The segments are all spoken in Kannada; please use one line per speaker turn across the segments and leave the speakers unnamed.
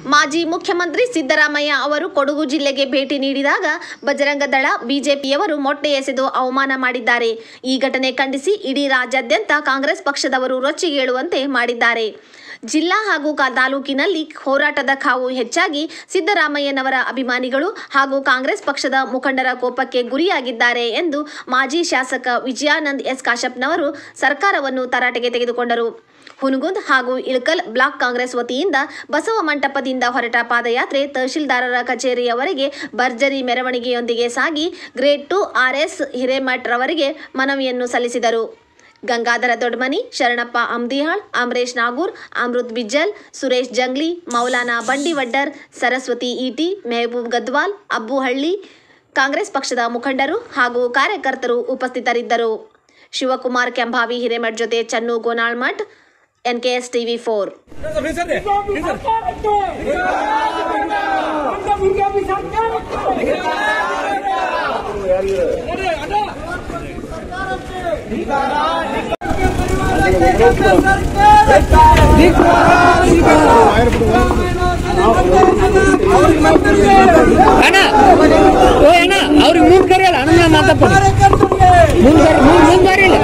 ಮಾಜಿ ಮುಖ್ಯಮಂತ್ರಿ ಸಿದ್ದರಾಮಯ್ಯ ಅವರು ಕೊಡಗು ಜಿಲ್ಲೆಗೆ ಭೇಟಿ ನೀಡಿದಾಗ ಬಜರಂಗ ದಳ ಬಿಜೆಪಿಯವರು ಮೊಟ್ಟೆ ಎಸೆದು ಅವಮಾನ ಮಾಡಿದ್ದಾರೆ ಈ ಘಟನೆ ಖಂಡಿಸಿ ಇಡೀ ರಾಜ್ಯಾದ್ಯಂತ ಕಾಂಗ್ರೆಸ್ ಪಕ್ಷದವರು ರೊಚ್ಚಿಗೇಳುವಂತೆ ಮಾಡಿದ್ದಾರೆ ಜಿಲ್ಲಾ ಹಾಗೂ ಕಾ- ತಾಲೂಕಿನಲ್ಲಿ ಹೋರಾಟದ ಕಾವು ಹೆಚ್ಚಾಗಿ ಸಿದ್ದರಾಮಯ್ಯನವರ ಅಭಿಮಾನಿಗಳು ಹಾಗೂ ಕಾಂಗ್ರೆಸ್ ಪಕ್ಷದ ಮುಖಂಡರ ಕೋಪಕ್ಕೆ ಗುರಿಯಾಗಿದ್ದಾರೆ ಎಂದು ಮಾಜಿ ಶಾಸಕ ವಿಜಯಾನಂದ್ ಎಸ್ ಕಾಶಪ್ಪನವರು ಸರ್ಕಾರವನ್ನು ತರಾಟೆಗೆ ತೆಗೆದುಕೊಂಡರು ಹುನಗುಂದ್ ಹಾಗೂ ಇಳಕಲ್ ಬ್ಲಾಕ್ ಕಾಂಗ್ರೆಸ್ ವತಿಯಿಂದ ಬಸವ ಮಂಟಪದಿಂದ ಹೊರಟ ಪಾದಯಾತ್ರೆ ತಹಶೀಲ್ದಾರರ ಕಚೇರಿಯವರೆಗೆ ಭರ್ಜರಿ ಮೆರವಣಿಗೆಯೊಂದಿಗೆ ಸಾಗಿ ಗ್ರೇಡ್ ಟು ಆರ್ಎಸ್ ಹಿರೇಮಠ್ ರವರಿಗೆ ಮನವಿಯನ್ನು ಸಲ್ಲಿಸಿದರು ಗಂಗಾಧರ ದೊಡ್ಮನಿ ಶರಣಪ್ಪ ಅಮ್ದಿಹಾಳ್ ಅಮರೇಶ್ ನಾಗೂರ್ ಅಮೃತ್ ಬಿಜ್ಜಲ್ ಸುರೇಶ್ ಜಂಗ್ಲಿ ಮೌಲಾನಾ ಬಂಡಿವಡ್ಡರ್ ಸರಸ್ವತಿ ಈಟಿ ಮೆಹಬೂಬ್ ಗದ್ವಾಲ್ ಅಬ್ಬುಹಳ್ಳಿ ಕಾಂಗ್ರೆಸ್ ಪಕ್ಷದ ಮುಖಂಡರು ಹಾಗೂ ಕಾರ್ಯಕರ್ತರು ಉಪಸ್ಥಿತರಿದ್ದರು ಶಿವಕುಮಾರ್ ಕೆಂಭಾವಿ ಹಿರೇಮಠ್ ಜೊತೆ Channu Gonalmath NKS TV four
ಅಣ್ಣ ಓ ಅಣ್ಣ ಅವ್ರಿಗೆ ಮುಂದ್ ಕರಿಯಲ್ಲ ಅಣ್ಣ ಮಾತಪ್ಪ ಮುಂದ್ ಕರಿ ಮುಂದ್ ಮುಂದ್ ಕರಿಯಲ್ಲ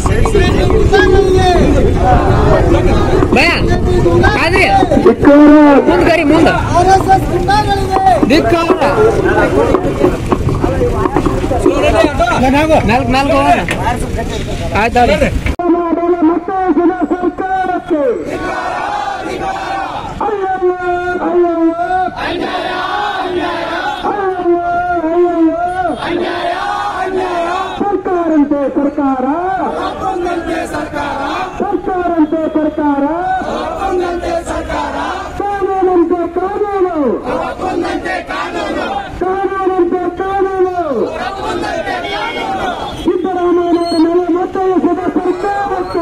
ಭಯ ಆದ್ರಿ ಮುಂದ್ ಕರಿ ಮುಂದ ಧಿಕ್ಕಾರ ನಾಲ್ಕು ನಾಲ್ಕು ಹೋಗೋಣ ಆಯ್ತು
ಸರ್ಕಾರಂತೆ ಸರ್ಕಾರ ಸರ್ಕಾರಂತೆ ಸರ್ಕಾರ ಕಾನೂನಂತೆ ಕಾನೂನು ಕಾನೂನಂತೆ ಕಾನೂನು ಸಿದ್ದರಾಮಯ್ಯನವರ ಮೇಲೆ ಮತ್ತೆ ಎಸೆದ ಸರ್ಕಾರಕ್ಕೆ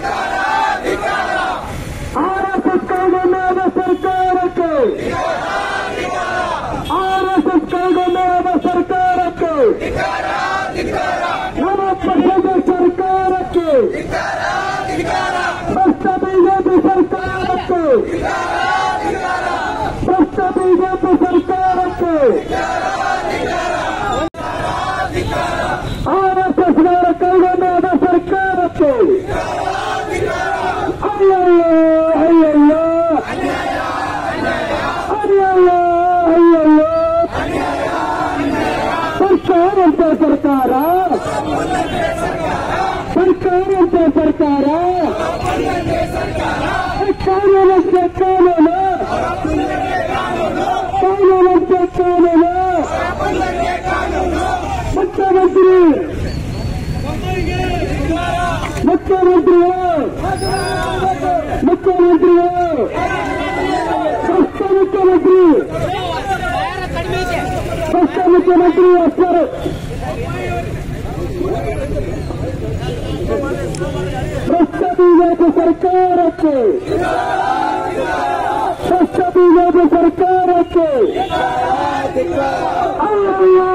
ಆರ್ಎಸ್ಎಸ್ ಕೈಗೊಂಡಾದ ಸರ್ಕಾರಕ್ಕೆ ಆರ್ಎಸ್ಎಸ್ ಕೈಗೊಂಡಾದ ಸರ್ಕಾರಕ್ಕೆ ನಮ್ಮ ಪಕ್ಷದ ಸರ್ಕಾರಕ್ಕೆ ಭ್ರಷ್ಟ ಬಿಜೆಪಿ ಸರ್ಕಾರಕ್ಕೆ ಭ್ರಷ್ಟ ಬಿಜೆಪಿ ಸರ್ಕಾರಕ್ಕೆ ಆರ್ಎಸ್ಎಸ್ನವರ ಕೈಗೊಂಡಾದ ಸರ್ಕಾರಕ್ಕೆ ಅಯ್ಯಯ್ಯೋ ಅಯ್ಯಯ್ಯೋ ಅಯ್ಯಯ್ಯೋ ಅಯ್ಯಯ್ಯೋ ಸರ್ಕಾರಂತೆ ಸರ್ಕಾರ ಸರ್ಕಾರಂತೆ ಸರ್ಕಾರ ಕಾನೂನಂತೆ ಕಾನೂನು ಕಾನೂನಂತೆ ಕಾನೂನು ಮುಖ್ಯಮಂತ್ರಿ ಮುಖ್ಯಮಂತ್ರಿಗಳು ಮುಖ್ಯಮಂತ್ರಿಗಳು ಭ್ರಷ್ಟ ಮುಖ್ಯಮಂತ್ರಿ ಭ್ರಷ್ಟ ಮುಖ್ಯಮಂತ್ರಿ ಅಷ್ಟರು ಭ್ರಷ್ಟ ಬಿಜೆಪಿ ಸರ್ಕಾರಕ್ಕೆ ಭ್ರಷ್ಟ ಬಿಜೆಪಿ ಸರ್ಕಾರಕ್ಕೆ ಅಯ್ಯಯ್ಯೋ